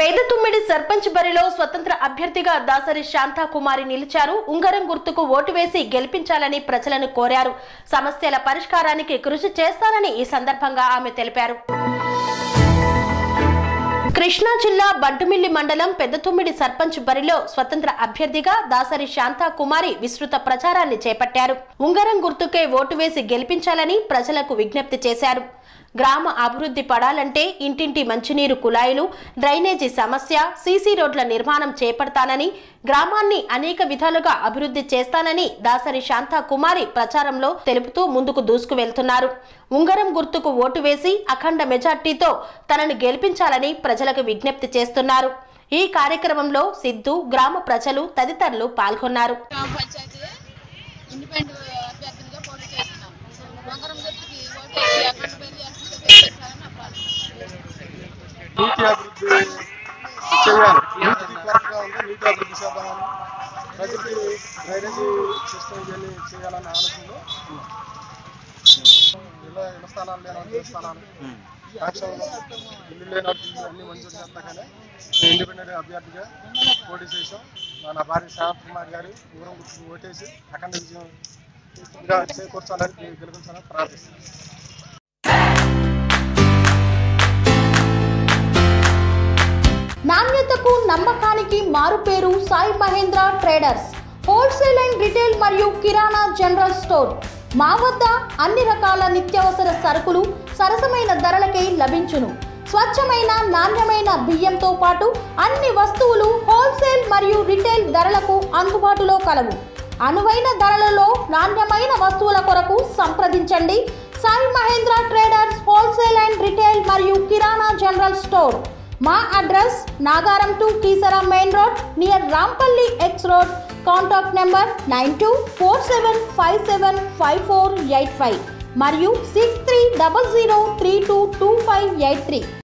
పేద తుమ్మిడి సర్పంచ్ బరిలో స్వతంత్ర అభ్యర్థిగా దాసరి శాంతా కుమారి నిలిచారు ఉంగరం గుర్తుకు ఓటు వేసి గెలిపించాలని ప్రజలను కోరారు సమస్యల పరిష్కారానికి కృషి చేస్తారని ఈ సందర్భంగా ఆమె తెలిపారు కృష్ణా జిల్లా బంటుమిల్లి మండలం పెద్దతుమ్మిడి సర్పంచ్ బరిలో స్వతంత్ర అభ్యర్థిగా దాసరి శాంతా కుమారి విస్తృత ప్రచారాన్ని చేపట్టారు ఉంగరం గుర్తుకే ఓటు వేసి గెలిపించాలని ప్రజలకు విజ్ఞప్తి చేశారు గ్రామ అభివృద్ధి పడాలంటే ఇంటింటి మంచినీరు కుళాయిలు డ్రైనేజీ సమస్య సీసీ రోడ్ల నిర్మాణం చేపడతానని గ్రామాన్ని అనేక విధాలుగా అభివృద్ధి చేస్తానని దాసరి శాంతా కుమారి ప్రచారంలో తెలుపుతూ ముందుకు దూసుకు వెళ్తున్నారు ఉంగరం గుర్తుకు ఓటు వేసి అఖండ మెజార్టీతో తనను గెలిపించాలని ప్రజలకు విజ్ఞప్తి చేస్తున్నారు ఈ కార్యక్రమంలో సిద్ధు గ్రామ ప్రజలు తదితరులు పాల్గొన్నారు గ్రామ పంచాయతీ ఇండిపెండెంట్ అభ్యర్థిగా పోటీ చేస్తున్నాం బొంగరం గుర్తుకి ఓటేసి అఖండ మెజార్టీతో గెలిపిస్తారని నా ప్రార్థన నీటి అభివృద్ధి చేయాలి నీటి కొరతగా ఉంది నీటి అభివృద్ధి చేద్దామని ప్రజలకి డ్రైనేజీ సిస్టమ్ ఇవన్నీ చేయాలన్న ఆలోచనలో ఇలా ఇళ్ల స్థలాలు లేని ఇళ్ల స్థలాలు రాష్ట్రంలో ఇల్లు లేని ఇల్లు అన్ని మంజూరు చేస్తాకనే నేను ఇండిపెండెంట్ అభ్యర్థిగా పోటీ చేశాం మా నా భార్య శాంత్ కుమార్ గారి ఊరం గుర్తుకు ఓటేసి అఖండ విజయం ఇంకా చేకూర్చాలని గెలిపించాలని ప్రార్థిస్తున్నాను నాణ్యతకు నమ్మకానికి మారుపేరు Sai Mahendra traders wholesale and retail మరియు కిరాణా జనరల్ స్టోర్ మా వద్ద అన్ని రకాల నిత్యావసర సరుకులు సరసమైన ధరలకే లభించును స్వచ్ఛమైన నాణ్యమైన బియ్యంతో పాటు అన్ని వస్తువులు హోల్సేల్ మరియు రిటైల్ ధరలకు అందుబాటులో కలవు అనువైన ధరలలో నాణ్యమైన వస్తువుల కొరకు సంప్రదించండి Sai Mahendra traders wholesale and retail మరియు కిరాణా జనరల్ స్టోర్ మా address Nagaram to Keesara main road near Rampalli X road contact number nine two four seven five seven five four eight five మరియు six three double zero three two two five eight three